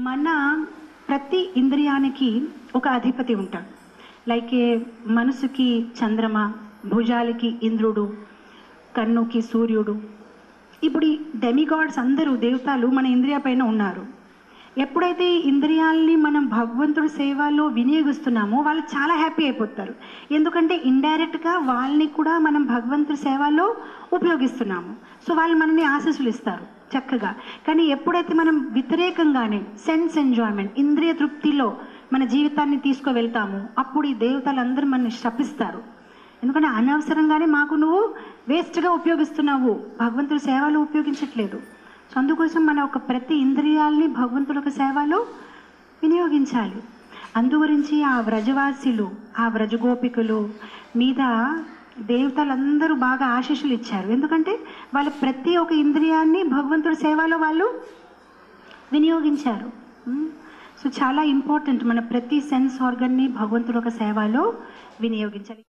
మన ప్రతి ఇంద్రియానికి ఒక అధిపతి ఉంటాడు లైక్ ఏ మనసుకి చంద్రమ భుజాలకి ఇంద్రుడు కన్నుకి సూర్యుడు ఇప్పుడు ఈ డెమిగాడ్స్ అందరూ దేవతలు మన ఇంద్రియ పైన ఉన్నారు ఎప్పుడైతే ఈ ఇంద్రియాల్ని మనం భగవంతుడి సేవలో వినియోగిస్తున్నామో వాళ్ళు చాలా హ్యాపీ అయిపోతారు ఎందుకంటే ఇండైరెక్ట్గా వాళ్ళని కూడా మనం భగవంతుడి సేవలో ఉపయోగిస్తున్నాము సో వాళ్ళు మనని ఆశీస్సులు ఇస్తారు చక్కగా కానీ ఎప్పుడైతే మనం వ్యతిరేకంగానే సెన్స్ ఎంజాయ్మెంట్ ఇంద్రియ తృప్తిలో మన జీవితాన్ని తీసుకువెళ్తామో అప్పుడు ఈ దేవతలందరూ మనని శపిస్తారు ఎందుకంటే అనవసరంగానే మాకు నువ్వు వేస్ట్గా ఉపయోగిస్తున్నావు భగవంతుడి సేవలో ఉపయోగించట్లేదు సో అందుకోసం మన ఒక ప్రతి ఇంద్రియాల్ని భగవంతుడి యొక్క సేవలో వినియోగించాలి అందు గురించి ఆ వ్రజవాసులు ఆ వ్రజగోపికలు మీద దేవతలందరూ బాగా ఆశీస్సులు ఇచ్చారు ఎందుకంటే వాళ్ళ ప్రతి ఒక్క ఇంద్రియాన్ని భగవంతుడి సేవలో వాళ్ళు వినియోగించారు మ్? సో చాలా ఇంపార్టెంట్ మన ప్రతి సెన్స్ ఆర్గన్ని భగవంతుడు ఒక సేవలో వినియోగించాలి